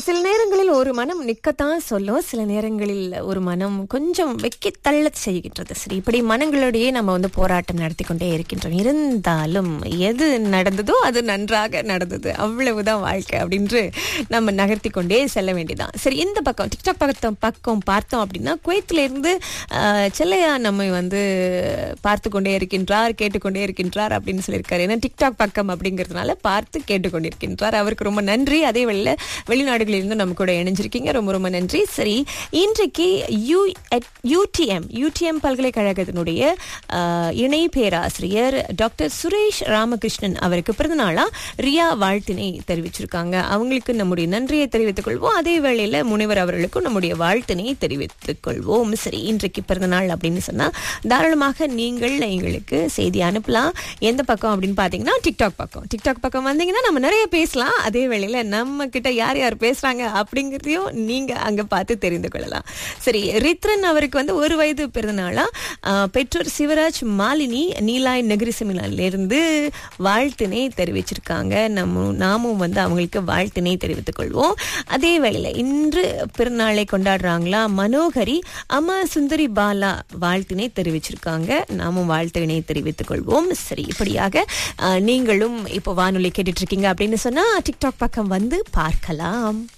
சில நேரங்களில் ஒரு மனம் நிக்கத்தான் சொல்லும் சில நேரங்களில் ஒரு மனம் கொஞ்சம் வெக்கி தள்ள செய்கின்றது சரி இப்படி மனங்களோடையே நம்ம வந்து போராட்டம் நடத்தி கொண்டே இருக்கின்றோம் இருந்தாலும் எது நடந்ததோ அது நன்றாக நடந்தது அவ்வளவுதான் வாழ்க்கை அப்படின்று நம்ம நகர்த்தி கொண்டே செல்ல வேண்டியதான் சரி இந்த பக்கம் டிக்டாக் பக்கத்தம் பக்கம் பார்த்தோம் அப்படின்னா குவைத்தில இருந்து ஆஹ், செல்லையா நம்மை வந்து பார்த்து கொண்டே இருக்கின்றார் கேட்டுக்கொண்டே இருக்கின்றார் அப்படின்னு சொல்லியிருக்காரு ஏன்னா டிக்டாக் பக்கம் அப்படிங்கிறதுனால பார்த்து கேட்டுக்கொண்டிருக்கின்றார் அவருக்கு ரொம்ப நன்றி அதே வேளையில் வெளிநாடுகளில் இருந்து நம்ம கூட இணைஞ்சிருக்கீங்க ரொம்ப ரொம்ப நன்றி சரி இன்றைக்கு யூ யூடிஎம் யூடிஎம் பல்கலைக்கழகத்தினுடைய ஆஹ், இணை பேராசிரியர் டாக்டர் சுரேஷ் ராமகிருஷ்ணன் அவருக்கு பிறந்தநாளா ரியா வாழ்த்தினை தெரிவிச்சிருக்காங்க அவங்களுக்கு நம்முடைய நன்றியை தெரிவித்துக் கொள்வோம் அதே வேளையில முனைவர் அவர்களுக்கும் நம்முடைய வாழ்த்தினை தெரிவித்துக் கொள்வோம் சரி இன்றைக்கு பிறந்தநாள் அப்படின்னு சொன்னா தாராளமாக நீங்கள் எங்களுக்கு செய்தி அனுப்பலாம் எந்த பக்கம் அப்படின்னு பாத்தீங்கன்னா டிக்டாக் பக்கம் டிக்டாக் பக்கம் வந்தீங்கன்னா நம்ம நிறைய பேசலாம் அதே வேளையில நம்ம கிட்ட யார் யார் பேசுறாங்க அப்படிங்கிறதையும் நீங்க அங்க பார்த்து தெரிந்து கொள்ளலாம் சரி ரித்ரன் அவருக்கு வந்து ஒரு வயது பிறந்தநாளா ஆஹ், பெற்றோர் சிவராஜ் மாலினி நீலாய் நகரிசமிலால இருந்து வாழ்த்தினை தெரிவிச்சிருக்காங்க நம்ம நாமும் வந்து அவங்களுக்கு வாழ்த்தினை தெரிவித்துக் கொள்வோம் அதே வேளையில இன்று பிறநாளை கொண்டாடுறாங்களா மனோகரி அம்மா சுந்தரி பாலா வாழ்த்தினை தெரிவிச்சிருக்காங்க நாமும் வாழ்த்தினை தெரிவித்துக் கொள்வோம் சரி இப்படியாக ஆஹ், நீங்களும் இப்போ வானொலி கேட்டுட்டு இருக்கீங்க அப்படின்னு சொன்னா டிக்டாக் பக்கம் வந்து பார்க்கலாம்